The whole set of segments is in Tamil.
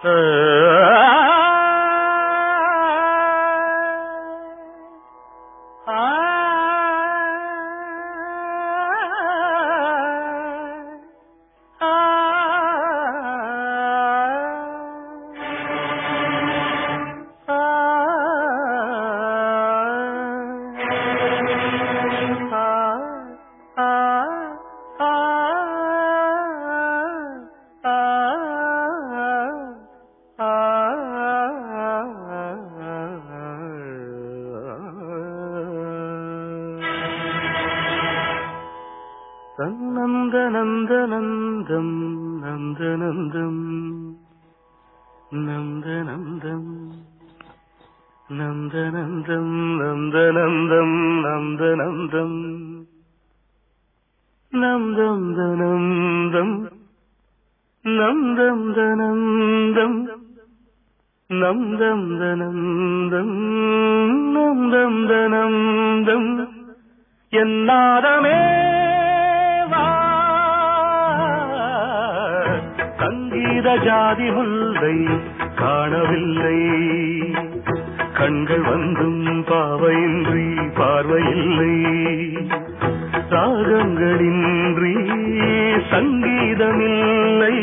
നന്ദനന്ദനന്ദം നന്ദനന്ദം നന്ദനന്ദം നന്ദനന്ദം നന്ദനന്ദം നന്ദനന്ദം നന്ദം ദനന്ദം നന്ദം ദനന്ദം നന്ദം ദനന്ദം നന്ദം ദനന്ദം എന്നാദമേ வா சங்கீத ஜாதி முல்லை காணவில்லை கண்கள் வந்தும் பாவையின்றி பார்வையில்லை ராகங்களின்றி சங்கீதமில்லை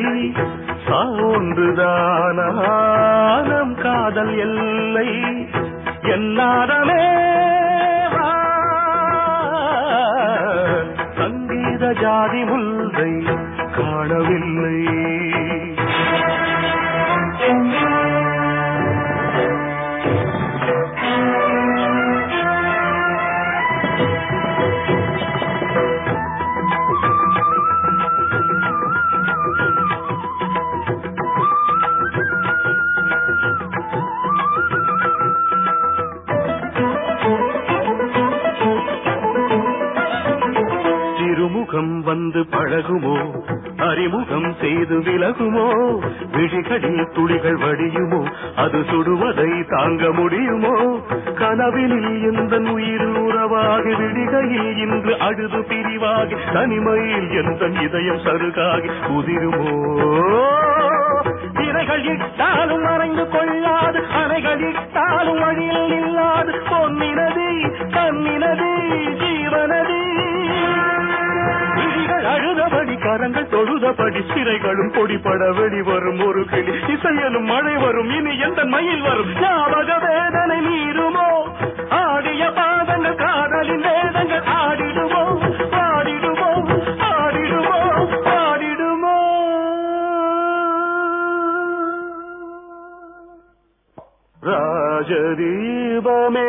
சான்றுதானம் காதல் எல்லை என்னாரமே வா சங்கீத ஜாதி முல்லை காணவில்லை திருமுகம் வந்து பழகுமோ அறிமுகம் செய்து விலகுமோ விழிகளில் துளிகள் வடியுமோ அது சுடுவதை தாங்க முடியுமோ கனவினில் எந்த உயிர் உறவாகி விடிகையில் இன்று அழுது பிரிவாகி தனிமையில் எந்த இதயம் சருகாகி உதிருமோ திரைகள் இட்டாலும் மறைந்து கொள்ளாது அணைகள் இட்டாலும் வழியில் இல்லாது பொன்னினதி கண்ணினதி ஜீவனதி விழிகள் அழுதபடி கரங்கள் தொழுதபடி சிறைகளும் பொடிபட வெளிவரும் ஒரு கிளி இசையலும் மழை வரும் இனி எந்த மயில் வரும் ஞாபக வேதனை மீறுமோ ஆடிய பாதங்கள் காதலின் வேதங்கள் ஆடிடுமோ பாடிடுமோ ஆடிடுமோ பாடிடுமோ ராஜதீபமே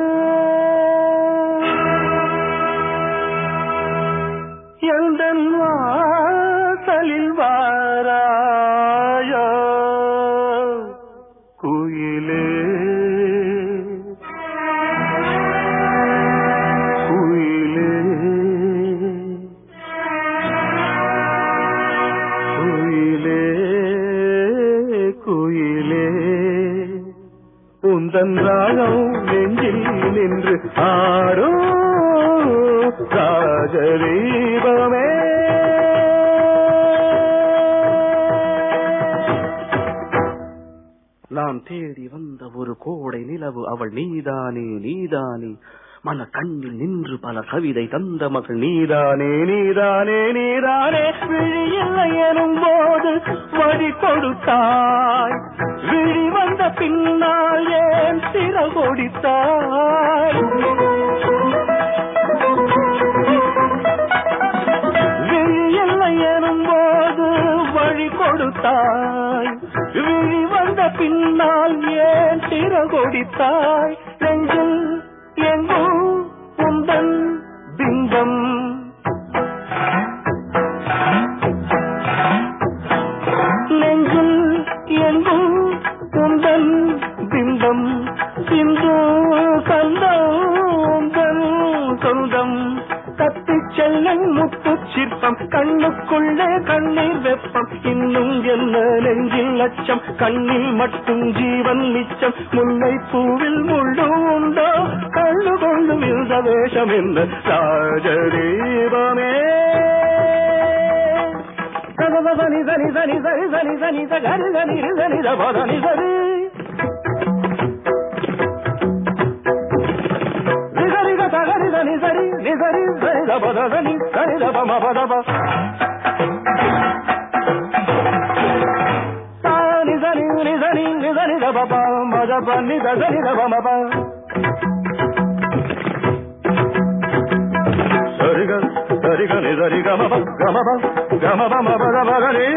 எந்தன் வாசலில் வாராயோ குயிலே குயிலே குயிலே குயிலே உந்தன் ராகம் நெஞ்சில் நின்று ஆரோ ராஜதீபமே நான் தேடி வந்த ஒரு கோடை நிலவு அவள் நீதானே நீதானே மன கண்ணில் நின்று பல கவிதை தந்த மகள் நீதானே நீதானே நீதானே விழியில்லை எனும் போது வழி கொடுத்தாய் விழி வந்த பின்னால் ஏன் சிற கொடுத்தாய் விழியில்லை எனும் போது வழி கொடுத்தாய் விழி வந்த பின்னால் ஏன் சிற கொடுத்தாய் நெஞ்சில் எங்கும் உந்தன் பிம்பம் நெஞ்சில் எங்கும் உந்தன் பிம்பம் சிந்து கந்தம் உந்தன் சொந்தம் தத்திச் செல்லும் முத்து சிற்பம் கண்ணுக்குள்ளே கண்ணீர் வெப்பம் இன்னும் என்ன நெஞ்சில் அச்சம் கண்ணில் மட்டும் ஜீவன் மிச்சம் முல்லை பூவில் முள்ளு உண்டோ கண்ணு கொண்டு விழுந்த வேஷம் என்ன ராஜதீபமே సని సని సని సని సని సని సగరి సని రి సని ద పదని సరి రి సరి గ సగరి సని సరి రి సరి సరి ద పద సని సని ద ప మ పద ప సాని సని రి సని రి సని ద ప ప మ ద ప ని ద సని ద ప మ ప సరిగ సరిగ ని సరి గ మ ప గ మ ప గ మ ప మ ప ద ప గ ని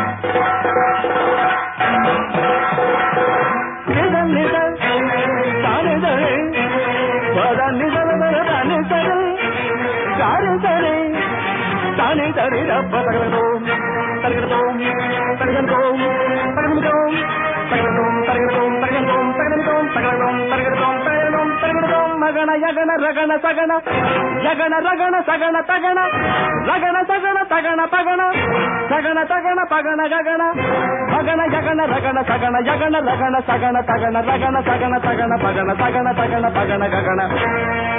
నిజ నిజ తాని సరి పద నిజ ద తాని సరి గారి సరి తాని సరి ర ప తగలతో తగలతో తగలతో తగలతో తగలతో తగలతో తగలతో తగలతో తగలతో తగలతో తగలతో తగలతో మగణ యగణ రగణ సగణ యగణ రగణ సగణ తగణ రగణ సగణ తగణ పగణ సగణ తగణ పగణ గగణ మగణ యగణ రగణ సగణ యగణ రగణ సగణ తగణ రగణ సగణ తగణ పగణ సగణ తగణ పగణ గగణ